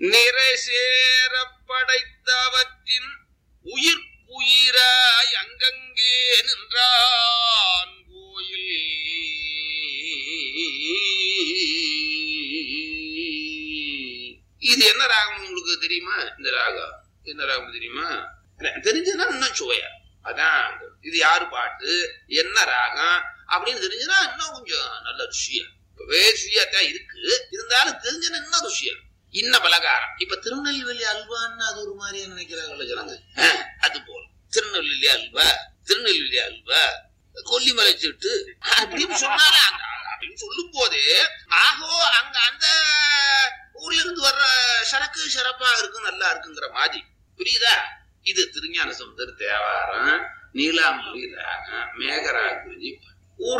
நிறை சேர படைத்தவற்றின் உயிர்க்குயிராய் அங்கங்கே நின்றான் கோயில் இது என்ன ராகம் உங்களுக்கு தெரியுமா இந்த ராகம் என்ன ராகம் தெரியுமா எனக்கு தெரிஞ்சதுன்னா இன்னும் சுவையா அதான் இது யாரு பாட்டு என்ன ராகம் அப்படின்னு தெரிஞ்சதுன்னா இன்னும் கொஞ்சம் நல்ல ருசியா இப்பவே ருசியா தான் இருக்கு இருந்தாலும் தெரிஞ்சதுன்னா இன்னும் ருசியா இன்ன பலகாரம் இப்ப திருநெல்வேலி அல்வான்னு அது ஒரு மாதிரியா நினைக்கிறாங்கல்ல ஜனங்க அஹ், அது போல திருநெல்வேலி அல்வா திருநெல்வேலி அல்வா கொல்லிமலை சீட்டு அப்படின்னு சொன்னாலே அந்த அப்படின்னு சொல்லும் போது ஆகோ அங்க அந்த ஊர்ல இருந்து வர்ற சரக்கு சிறப்பா இருக்கும் நல்லா இருக்குங்கிற மாதிரி புரியுதா இது திருஞான சமுதர் தேவாரம் நீலாம்பரி ராகம் மேகராகுதி